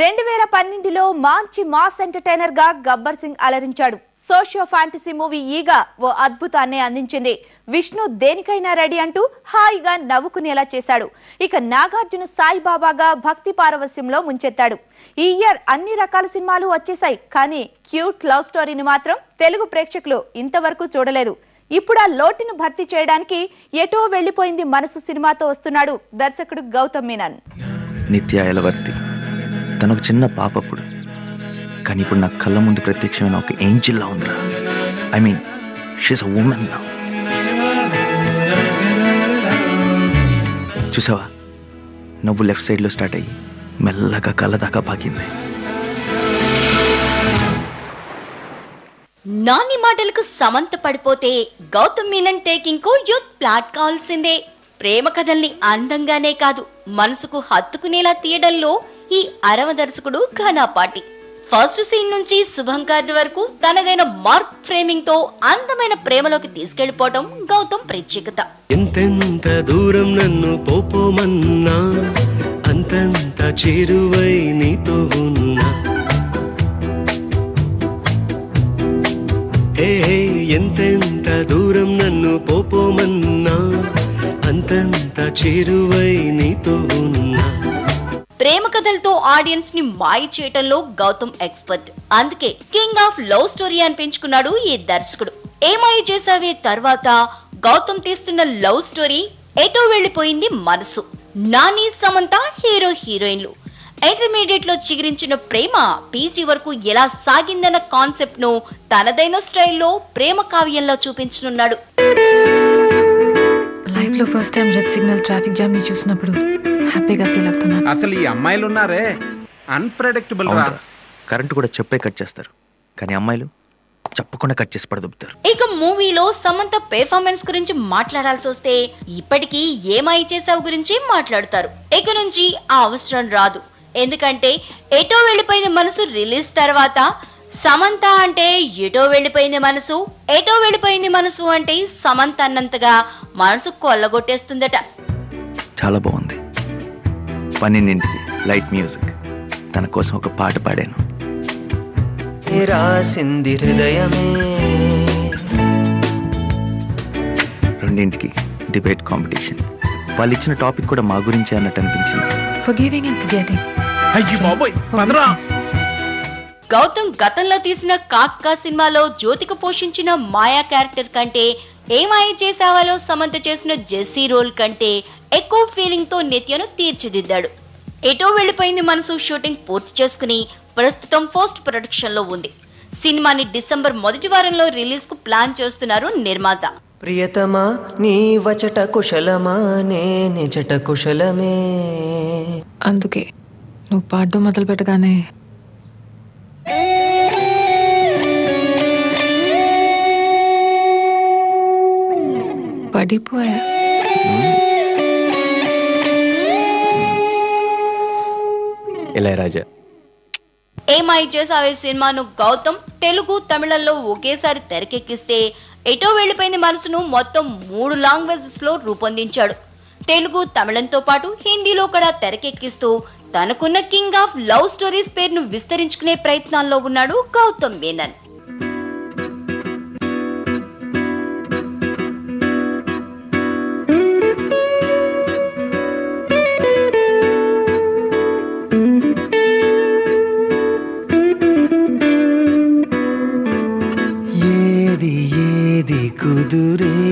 రెండు వేల పన్నెండులో మంచి మాస్ ఎంటర్టైనర్ గా గబ్బర్ సింగ్ అలరించాడు సోషియో ఫ్యాంటసీ మూవీ ఈగ ఓ అద్భుతాన్ని అందించింది విష్ణు దేనికైనా రెడీ అంటూ హాయిగా నవ్వుకునేలా చేశాడు ఇక నాగార్జున సాయిబాబాగా భక్తి పారవస్యంలో ముంచెత్తాడు ఈ ఇయర్ అన్ని రకాల సినిమాలు వచ్చేసాయి కానీ క్యూట్ లవ్ స్టోరీని మాత్రం తెలుగు ప్రేక్షకులు ఇంతవరకు చూడలేదు ఇప్పుడు ఆ లోటును భర్తీ చేయడానికి ఎటో వెళ్లిపోయింది మనసు సినిమాతో వస్తున్నాడు దర్శకుడు గౌతమ్ మీనన్ నిత్య ఎలవర్తి తను ఒక చిన్న పాపప్పుడు కానీ ఇప్పుడు నా కళ్ళ ముందు ప్రత్యక్షమైన ఒక ఏంజిల్లా ఉందిరా I mean she's a woman నా చూసావా నవ్వు లెఫ్ట్ సైడ్లో స్టార్ట్ అయ్యి మెల్లగా కళ్ళ దాకా పాకింది నాని మాటలకు సమంత పడిపోతే గౌతమ్ మీనన్ టేకింగ్ కు యూత్ ప్లాట్ కావాల్సిందే ప్రేమ కథల్ని అందంగానే కాదు మనసుకు హత్తుకునేలా తీయడంలో ఈ అరవ దర్శకుడు ఘనాపాటి ఫస్ట్ సీన్ నుంచి శుభంకర్ వరకు తనదైన మార్క్ ఫ్రేమింగ్ తో అందమైన ప్రేమలోకి తీసుకెళ్లిపోవడం గౌతమ్ ప్రత్యేకత ఎంతెంత దూరం నన్ను పోపోమన్నా అంతంత చేరువై నీతో ఉన్నా హే హే, ఎంతెంత దూరం నన్ను పోపోమన్నా అంతంత చేరువై నీతో ఉన్నా ప్రేమ కథలతో ఆడియన్స్ ని మాయ చేయటంలో గౌతమ్ ఎక్స్పర్ట్ అందుకే కింగ్ ఆఫ్ లవ్ స్టోరీ అనిపించుకున్నాడు ఈ దర్శకుడు ఏమాయ చేసావే తర్వాత గౌతమ్ తీస్తున్న లవ్ స్టోరీ ఎటో వెళ్ళిపోయింది మనసు నాని సమంత హీరో హీరోయిన్లు ఇంటర్మీడియట్ లో చిగురించిన ప్రేమ పీజీ వరకు ఎలా సాగిందన్న కాన్సెప్ట్ ను తనదైన స్టైల్లో ప్రేమ కావ్యంలో చూపించనున్నాడు లైఫ్ లో first time red signal traffic jam ని చూసినప్పుడు హ్యాపీగా ఫీల్ అవుతున్నాను అసలు ఈ అమ్మాయిలు ఉన్నారే అన్ప్రెడిక్టబుల్ రా అవునరా కరెంటు కూడా చెప్పే కట్ చేస్తారు కానీ అమ్మాయిలు చెప్పకుండా కట్ చేసి పడదొబ్బుతారు ఇక మూవీలో సమంత పెర్ఫార్మెన్స్ గురించి మాట్లాడాల్సి వస్తే ఇప్పటికీ ఏమై చేసావు గురించి మాట్లాడతారు ఇక నుంచి ఆ అవసరం రాదు ఎందుకంటే ఎటో వెళ్ళిపోయింది మనసు రిలీజ్ తర్వాత సమంత అంటే ఎటో వెళ్ళిపోయింది మనసు ఎటో వెళ్ళిపోయింది మనసు అంటే సమంత అన్నంతగా మనసు కొల్లగొట్టేస్తుందట చాలా బాగుంది పన్నెండింటికి లైట్ మ్యూజిక్ తన కోసం ఒక పాట పాడాను రాసింది హృదయమే రెండింటికి డిబేట్ కాంపిటీషన్ వాళ్ళు ఇచ్చిన టాపిక్ కూడా మా గురించే అన్నట్టు అనిపించింది ఫర్గివింగ్ అండ్ ఫర్గెటింగ్ అయ్యి బాబోయ్ పదరా గౌతమ్ గతంలో తీసిన కాక్క సినిమాలో జ్యోతిక పోషించిన మాయా క్యారెక్టర్ కంటే ఏమాయ చేసావాలో సమంత చేసిన జెస్సీ రోల్ కంటే ఎక్కువ ఫీలింగ్ తో నిత్యను తీర్చిదిద్దాడు ఎటో వెళ్ళిపోయింది మనసు షూటింగ్ పూర్తి చేసుకుని ప్రస్తుతం పోస్ట్ ప్రొడక్షన్ లో ఉంది సినిమాని డిసెంబర్ మొదటి వారంలో రిలీజ్ కు ప్లాన్ చేస్తున్నారు నిర్మాత ప్రియతమా నీ వచట కుశలమా నే నిజట కుశలమే అందుకే నువ్వు పాడడం మొదలు పెట్టగానే పడిపోయా ఇళయరాజా ఏమాయి చేసావే సినిమాను గౌతమ్ తెలుగు తమిళంలో ఒకేసారి తెరకెక్కిస్తే ఎటో వెళ్ళిపోయింది మనసును మొత్తం మూడు లాంగ్వేజెస్ లో రూపొందించాడు తెలుగు తమిళంతో పాటు హిందీలో కూడా తెరకెక్కిస్తూ తనకున్న కింగ్ ఆఫ్ లవ్ స్టోరీస్ పేరును విస్తరించుకునే ప్రయత్నాల్లో ఉన్నాడు గౌతమ్ మేనన్ ఏది ఏది కుదురే